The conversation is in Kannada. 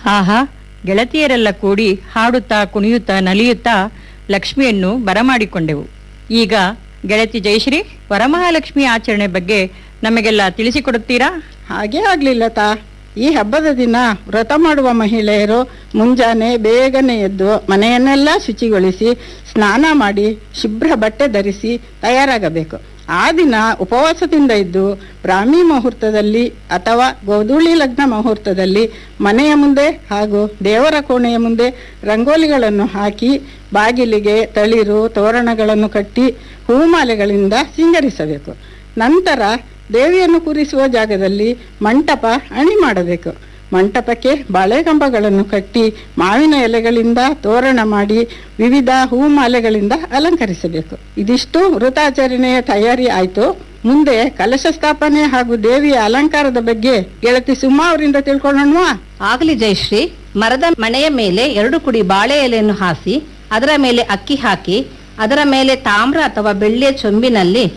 ಆಹಾ ಗೆಳತಿಯರೆಲ್ಲ ಕೂಡಿ ಹಾಡುತ್ತಾ ಕುಣಿಯುತ್ತಾ ನಲಿಯುತ್ತಾ ಲಕ್ಷ್ಮಿಯನ್ನು ಬರಮಾಡಿಕೊಂಡೆವು ಈಗ ಗೆಳತಿ ಜಯಶ್ರೀ ವರಮಹಾಲಕ್ಷ್ಮಿ ಆಚರಣೆ ಬಗ್ಗೆ ನಮಗೆಲ್ಲ ತಿಳಿಸಿಕೊಡುತ್ತೀರಾ ಹಾಗೇ ಆಗ್ಲಿಲ್ಲ ತಾ ಈ ಹಬ್ಬದ ದಿನ ವ್ರತ ಮಾಡುವ ಮಹಿಳೆಯರು ಮುಂಜಾನೆ ಬೇಗನೆ ಎದ್ದು ಮನೆಯನ್ನೆಲ್ಲ ಶುಚಿಗೊಳಿಸಿ ಸ್ನಾನ ಮಾಡಿ ಶುಭ್ರ ಬಟ್ಟೆ ಧರಿಸಿ ತಯಾರಾಗಬೇಕು ಆ ದಿನ ಉಪವಾಸದಿಂದ ಇದ್ದು ಬ್ರಾಹ್ಮಿ ಮುಹೂರ್ತದಲ್ಲಿ ಅಥವಾ ಗೋಧೂಳಿ ಲಗ್ನ ಮುಹೂರ್ತದಲ್ಲಿ ಮನೆಯ ಮುಂದೆ ಹಾಗೂ ದೇವರ ಕೋಣೆಯ ಮುಂದೆ ರಂಗೋಲಿಗಳನ್ನು ಹಾಕಿ ಬಾಗಿಲಿಗೆ ತಳಿರು ತೋರಣಗಳನ್ನು ಕಟ್ಟಿ ಹೂಮಾಲೆಗಳಿಂದ ಸಿಂಗರಿಸಬೇಕು ನಂತರ ದೇವಿಯನ್ನು ಕೂರಿಸುವ ಜಾಗದಲ್ಲಿ ಮಂಟಪ ಅಣಿ ಮಾಡಬೇಕು ಮಂಟಪಕ್ಕೆ ಬಾಳೆಕಂಬಗಳನ್ನು ಕಟ್ಟಿ ಮಾವಿನ ಎಲೆಗಳಿಂದ ತೋರಣ ಮಾಡಿ ವಿವಿಧ ಹೂಮಾಲೆಗಳಿಂದ ಅಲಂಕರಿಸಬೇಕು ಇದಿಷ್ಟು ವೃತಾಚರಣೆಯ ತಯಾರಿ ಆಯ್ತು ಮುಂದೆ ಕಲಶ ಸ್ಥಾಪನೆ ಹಾಗೂ ದೇವಿಯ ಅಲಂಕಾರದ ಬಗ್ಗೆ ಗೆಳತಿ ಸುಮಾ ಅವರಿಂದ ತಿಳ್ಕೊಳ್ಳೋಣವಾ ಆಗಲಿ ಜಯಶ್ರೀ ಮರದ ಮಣೆಯ ಮೇಲೆ ಎರಡು ಕುಡಿ ಬಾಳೆ ಎಲೆಯನ್ನು ಹಾಸಿ ಅದರ ಮೇಲೆ ಅಕ್ಕಿ ಹಾಕಿ ಅದರ ಮೇಲೆ ತಾಮ್ರ ಅಥವಾ ಬೆಳ್ಳಿಯ ಚೊಂಬಿನಲ್ಲಿ